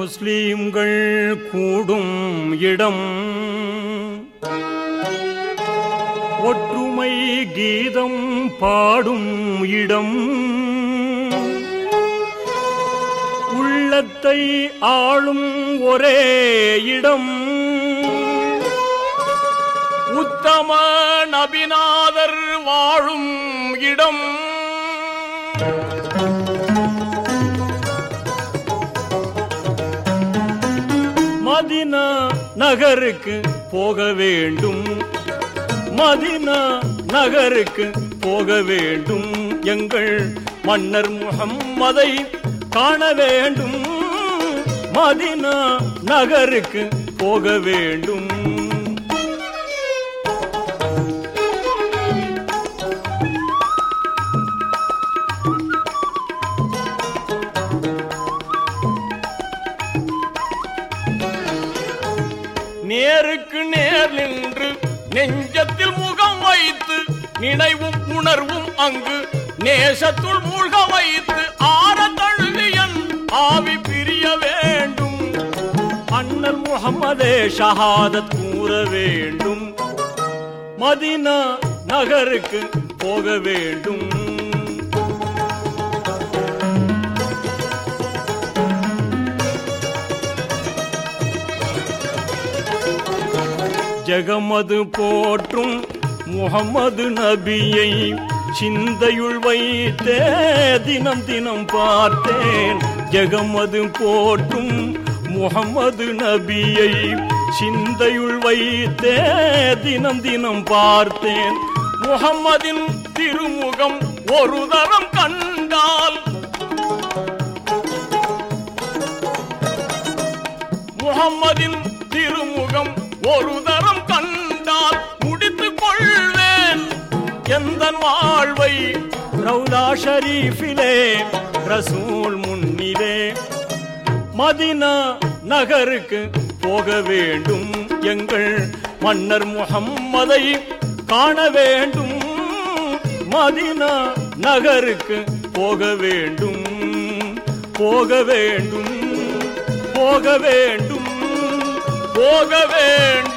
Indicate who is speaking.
Speaker 1: முஸ்லீம்கள் கூடும் இடம் ஒற்றுமை கீதம் பாடும் இடம் உள்ளத்தை ஆளும் ஒரே இடம் உத்தம நபிநாதர் வாழும் இடம் மதினா நகருக்கு போக வேண்டும் மதினா நகருக்கு போக வேண்டும் எங்கள் மன்னர் முகம்மதை காண வேண்டும் மதினா நகருக்கு போக வேண்டும் நேருக்கு நேர் நின்று நெஞ்சத்தில் முகம் வைத்து நினைவும் உணர்வும் அங்கு நேசத்துள் மூழ்க வைத்து ஆற தழுவியன் ஆவி பிரிய வேண்டும் அண்ணல் முகமதே ஷஹாதத் கூற வேண்டும் மதினா நகருக்கு போக வேண்டும் ஜெகமது போற்றும் முகமது நபியை சிந்தையுள் வைத்தே தினம் தினம் பார்த்தேன் ஜெகமது போற்றும் முகமது நபியை சிந்தையுள் வைத்தே தினம் தினம் பார்த்தேன் முகம்மதின் திருமுகம் ஒரு தரம் கண்டால் முகம்மதின் திருமுகம் ஒரு தரம் கண்டால் முடித்துக் கொள்வேன் எந்த வாழ்வை ரவுலா ஷரீஃபிலே ரசூல் முன்னிலே மதினா நகருக்கு போக வேண்டும் எங்கள் மன்னர் முகம்மதை காண வேண்டும் மதினா நகருக்கு போக வேண்டும் போக வேண்டும் போக வேண்டும் போக வேண்டும்